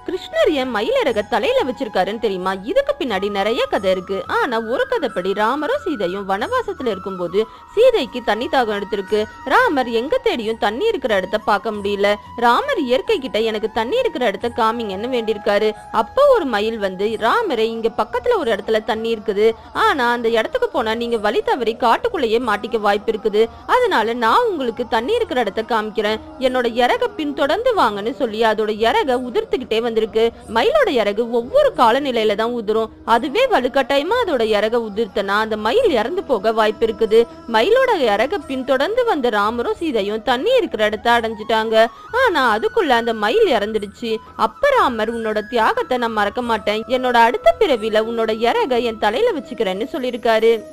கிருஷ்ணர் ஏன் மயிலிறக தலையில வச்சிருக்காருன்னு தெரியுமா இதுக்கு பின்னாடி நிறைய கதை இருக்கு ஆனா ஒரு கதைப்படி ராமரும் சீதையும் வனவாசத்துல இருக்கும்போது சீதைக்கு தண்ணி தாகம் எடுத்திருக்கு ராமர் எங்க தேடியும் தண்ணி இருக்கிற இடத்த பார்க்க முடியல ராமர் இயற்கை கிட்ட எனக்கு தண்ணி இருக்கிற இடத்த காமிங்கன்னு வேண்டியிருக்காரு அப்போ ஒரு மயில் வந்து ராமரை இங்க பக்கத்துல ஒரு இடத்துல தண்ணி இருக்குது ஆனா அந்த இடத்துக்கு போனா நீங்க வழி தவறி காட்டுக்குள்ளேயே மாட்டிக்க வாய்ப்பு இருக்குது அதனால நான் உங்களுக்கு தண்ணி இருக்கிற இடத்த காமிக்கிறேன் என்னோட இறக பின்தொடர்ந்து வாங்கன்னு சொல்லி அதோட இறக உதிர்த்துக்கிட்டே வந்திருக்கு மயிலோட இறகு ஒவ்வொரு காலநிலையில தான் உதிரும் அதுவே வலுக்கட்டாயமா அதோட இறக உதிர்த்தனா அந்த மயில் இறந்து போக வாய்ப்பு இருக்குது மயிலோட இறக பின்தொடர்ந்து வந்த ராமரும் சீதையும் தண்ணி இருக்கிற இடத்த அடைஞ்சிட்டாங்க ஆனா அதுக்குள்ள அந்த மயில் இறந்துடுச்சு அப்ப ராமர் உன்னோட தியாகத்தை நான் மறக்க மாட்டேன் என்னோட அடுத்த பிறவில உன்னோட இறக என் தலையில வச்சுக்கிறேன்னு சொல்லியிருக்காரு